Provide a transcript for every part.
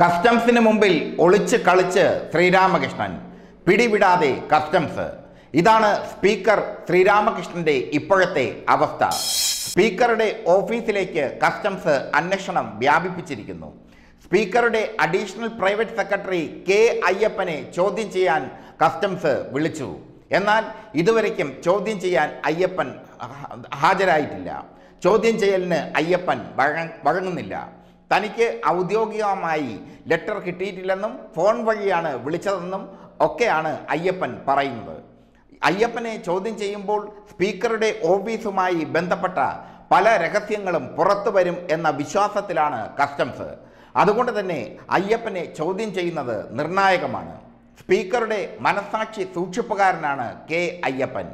കസ്റ്റംസിന് മുമ്പിൽ ഒളിച്ച് കളിച്ച് ശ്രീരാമകൃഷ്ണൻ പിടിവിടാതെ കസ്റ്റംസ് ഇതാണ് സ്പീക്കർ ശ്രീരാമകൃഷ്ണന്റെ ഇപ്പോഴത്തെ അവസ്ഥ സ്പീക്കറുടെ ഓഫീസിലേക്ക് കസ്റ്റംസ് അന്വേഷണം വ്യാപിപ്പിച്ചിരിക്കുന്നു സ്പീക്കറുടെ അഡീഷണൽ പ്രൈവറ്റ് സെക്രട്ടറി കെ അയ്യപ്പനെ ചോദ്യം ചെയ്യാൻ കസ്റ്റംസ് വിളിച്ചു എന്നാൽ ഇതുവരയ്ക്കും ചോദ്യം ചെയ്യാൻ അയ്യപ്പൻ ഹ- ഹാജരായിട്ടില്ല ചോദ്യം ചെയ്യലിന് അയ്യപ്പൻ വഴ- വഴങ്ങുന്നില്ല തനിക്ക് ഔദ്യോഗികമായി ലെറ്റർ കിട്ടിയിട്ടില്ലെന്നും ഫോൺ വഴിയാണ് വിളിച്ചതെന്നും ഒക്കെയാണ് അയ്യപ്പൻ പറയുന്നത് അയ്യപ്പനെ ചോദ്യം ചെയ്യുമ്പോൾ സ്പീക്കറുടെ ഓഫീസുമായി ബന്ധപ്പെട്ട പല രഹസ്യങ്ങളും പുറത്തു വരും എന്ന വിശ്വാസത്തിലാണ് കസ്റ്റംസ് അതുകൊണ്ട് തന്നെ അയ്യപ്പനെ ചോദ്യം ചെയ്യുന്നത് നിർണായകമാണ് സ്പീക്കറുടെ മനസാക്ഷി സൂക്ഷിപ്പുകാരനാണ് K Ayyappan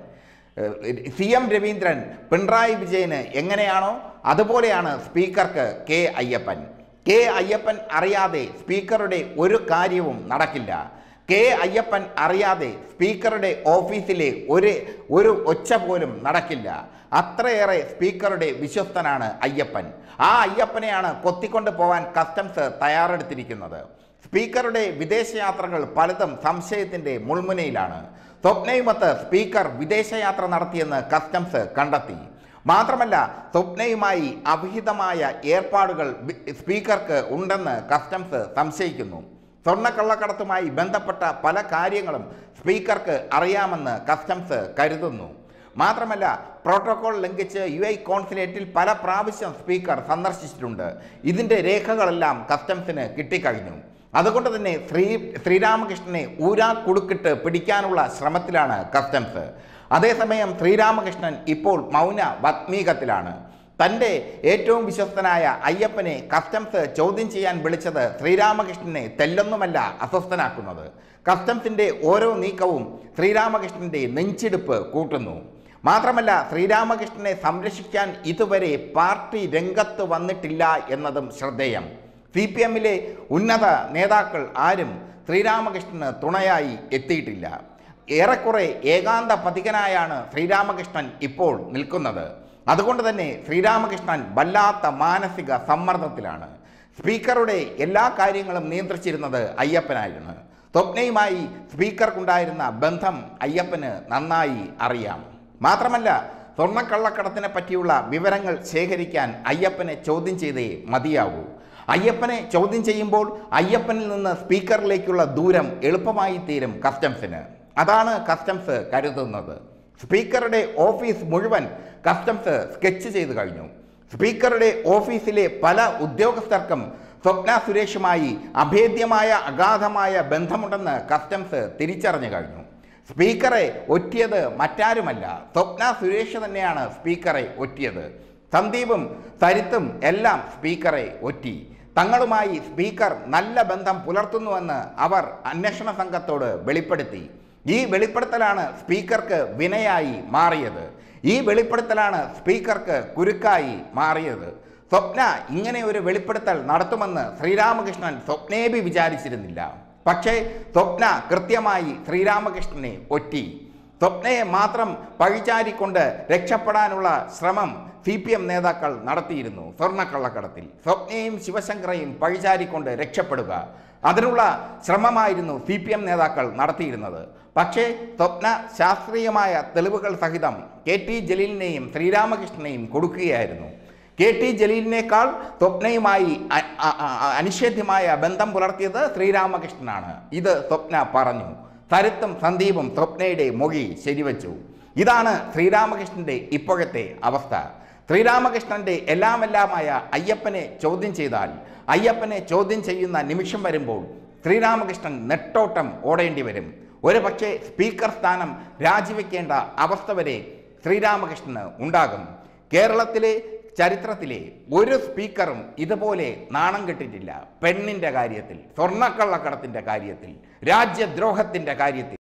C M Raveendran Pinarayi വിജയന് എങ്ങനെയാണോ അതുപോലെയാണ് സ്പീക്കർക്ക് കെ അയ്യപ്പൻ കെ അയ്യപ്പൻ അറിയാതെ സ്പീക്കറുടെ ഒരു കാര്യവും നടക്കില്ല കെ അയ്യപ്പൻ അറിയാതെ സ്പീക്കറുടെ ഓഫീസിലെ ഒരു ഒരു ഒച്ച പോലും നടക്കില്ല അത്രയേറെ സ്പീക്കറുടെ വിശ്വസ്തനാണ് അയ്യപ്പൻ ആ അയ്യപ്പനെയാണ് കൊത്തിക്കൊണ്ട് പോവാൻ കസ്റ്റംസ് തയ്യാറെടുത്തിരിക്കുന്നത് സ്പീക്കറുടെ വിദേശയാത്രകൾ പലതും സംശയത്തിന്റെ മുൾമുനയിലാണ് സ്വപ്നയുമൊത്ത് സ്പീക്കർ വിദേശയാത്ര നടത്തിയെന്ന് കസ്റ്റംസ് കണ്ടെത്തി മാത്രമല്ല സ്വപ്നയുമായി അവിഹിതമായ ഏർപ്പാടുകൾ ബി- സ്പീക്കർക്ക് ഉണ്ടെന്ന് കസ്റ്റംസ് സംശയിക്കുന്നു സ്വർണ്ണക്കള്ളക്കടത്തുമായി ബന്ധപ്പെട്ട പല കാര്യങ്ങളും സ്പീക്കർക്ക് അറിയാമെന്ന് കസ്റ്റംസ് കരുതുന്നു മാത്രമല്ല പ്രോട്ടോകോൾ ലംഘിച്ച് യു ഐ കോൺസുലേറ്റിൽ പല പ്രാവശ്യം സ്പീക്കർ സന്ദർശിച്ചിട്ടുണ്ട് ഇതിൻ്റെ രേഖകളെല്ലാം കസ്റ്റംസിന് കിട്ടിക്കഴിഞ്ഞു അതുകൊണ്ട് തന്നെ ശ്രീ ശ്രീരാമകൃഷ്ണനെ ഊരാ കുടുക്കിട്ട് പിടിക്കാനുള്ള ശ്രമത്തിലാണ് കസ്റ്റംസ് അതേസമയം ശ്രീരാമകൃഷ്ണൻ ഇപ്പോൾ മൗന വത്മീകത്തിലാണ് തൻ്റെ ഏറ്റവും വിശ്വസ്തനായ അയ്യപ്പനെ കസ്റ്റംസ് ചോദ്യം ചെയ്യാൻ വിളിച്ചത് ശ്രീരാമകൃഷ്ണനെ തെല്ലൊന്നുമല്ല അസ്വസ്ഥനാക്കുന്നത് കസ്റ്റംസിൻ്റെ ഓരോ നീക്കവും ശ്രീരാമകൃഷ്ണൻ്റെ നെഞ്ചിടിപ്പ് കൂട്ടുന്നു മാത്രമല്ല ശ്രീരാമകൃഷ്ണനെ സംരക്ഷിക്കാൻ ഇതുവരെ പാർട്ടി രംഗത്ത് വന്നിട്ടില്ല എന്നതും ശ്രദ്ധേയം സി പി എമ്മിലെ ഉന്നത നേതാക്കൾ ആരും ശ്രീരാമകൃഷ്ണന് തുണയായി എത്തിയിട്ടില്ല ഏറെക്കുറെ ഏകാന്ത പതികനായാണ് ശ്രീരാമകൃഷ്ണൻ ഇപ്പോൾ നിൽക്കുന്നത് അതുകൊണ്ട് തന്നെ ശ്രീരാമകൃഷ്ണൻ വല്ലാത്ത മാനസിക സമ്മർദ്ദത്തിലാണ് സ്പീക്കറുടെ എല്ലാ കാര്യങ്ങളും നിയന്ത്രിച്ചിരുന്നത് അയ്യപ്പനായിരുന്നു സ്വപ്നയുമായി സ്പീക്കർക്കുണ്ടായിരുന്ന ബന്ധം അയ്യപ്പന് നന്നായി അറിയാം മാത്രമല്ല സ്വർണ്ണക്കള്ളക്കടത്തിനെ പറ്റിയുള്ള വിവരങ്ങൾ ശേഖരിക്കാൻ അയ്യപ്പനെ ചോദ്യം ചെയ്തേ മതിയാവൂ അയ്യപ്പനെ ചോദ്യം ചെയ്യുമ്പോൾ അയ്യപ്പനിൽ നിന്ന് സ്പീക്കറിലേക്കുള്ള ദൂരം എളുപ്പമായി തീരും കസ്റ്റംസിന് അതാണ് കസ്റ്റംസ് കരുതുന്നത് സ്പീക്കറുടെ ഓഫീസ് മുഴുവൻ കസ്റ്റംസ് സ്കെച്ച് ചെയ്തു കഴിഞ്ഞു സ്പീക്കറുടെ ഓഫീസിലെ പല ഉദ്യോഗസ്ഥർക്കും സ്വപ്ന സുരേഷുമായി അഭേദ്യമായ അഗാധമായ ബന്ധമുണ്ടെന്ന് കസ്റ്റംസ് തിരിച്ചറിഞ്ഞു കഴിഞ്ഞു സ്പീക്കറെ ഒറ്റിയത് മറ്റാരുമല്ല സ്വപ്ന സുരേഷ് തന്നെയാണ് സ്പീക്കറെ ഒറ്റിയത് സന്ദീപും സരിത്തും എല്ലാം സ്പീക്കറെ ഒറ്റി തങ്ങളുമായി സ്പീക്കർ നല്ല ബന്ധം പുലർത്തുന്നുവെന്ന് അവർ അന്വേഷണ സംഘത്തോട് വെളിപ്പെടുത്തി ഈ വെളിപ്പെടുത്തലാണ് സ്പീക്കർക്ക് വിനയായി മാറിയത് ഈ വെളിപ്പെടുത്തലാണ് സ്പീക്കർക്ക് കുരുക്കായി മാറിയത് സ്വപ്ന ഇങ്ങനെ ഒരു വെളിപ്പെടുത്തൽ നടത്തുമെന്ന് ശ്രീരാമകൃഷ്ണൻ സ്വപ്നേബി വിചാരിച്ചിരുന്നില്ല പക്ഷേ സ്വപ്ന കൃത്യമായി ശ്രീരാമകൃഷ്ണനെ ഒറ്റി സ്വപ്നയെ മാത്രം പഴിചാരിക്കൊണ്ട് രക്ഷപ്പെടാനുള്ള ശ്രമം സി പി എം നേതാക്കൾ നടത്തിയിരുന്നു സ്വർണ്ണക്കള്ളക്കടത്തിൽ സ്വപ്നയും ശിവശങ്കറയും പഴിചാരിക്കൊണ്ട് രക്ഷപ്പെടുക അതിനുള്ള ശ്രമമായിരുന്നു സി പി എം നേതാക്കൾ നടത്തിയിരുന്നത് പക്ഷേ സ്വപ്ന ശാസ്ത്രീയമായ തെളിവുകൾ സഹിതം കെ ടി ജലീലിനെയും ശ്രീരാമകൃഷ്ണനെയും കൊടുക്കുകയായിരുന്നു കെ ടി ജലീലിനേക്കാൾ സ്വപ്നയുമായി അ- അ- അ- അനിഷേധ്യമായ ബന്ധം പുലർത്തിയത് ശ്രീരാമകൃഷ്ണനാണ് ഇത് സ്വപ്ന പറഞ്ഞു സരിത്തും സന്ദീപും സ്വപ്നയുടെ മൊഴി ശരിവച്ചു ഇതാണ് ശ്രീരാമകൃഷ്ണന്റെ ഇപ്പോഴത്തെ അവസ്ഥ ശ്രീരാമകൃഷ്ണന്റെ എല്ലാമെല്ലാമായ അയ്യപ്പനെ ചോദ്യം ചെയ്താൽ അയ്യപ്പനെ ചോദ്യം ചെയ്യുന്ന നിമിഷം വരുമ്പോൾ ശ്രീരാമകൃഷ്ണൻ നെട്ടോട്ടം ഓടേണ്ടി വരും ഒരു പക്ഷേ സ്പീക്കർ സ്ഥാനം രാജിവെക്കേണ്ട അവസ്ഥ വരെ ശ്രീരാമകൃഷ്ണന് ഉണ്ടാകും കേരളത്തിലെ ചരിത്രത്തിലെ ഒരു സ്പീക്കറും ഇതുപോലെ നാണം കെട്ടിട്ടില്ല പെണ്ണിൻ്റെ കാര്യത്തിൽ സ്വർണ്ണക്കള്ളക്കടത്തിൻ്റെ കാര്യത്തിൽ രാജ്യദ്രോഹത്തിൻ്റെ കാര്യത്തിൽ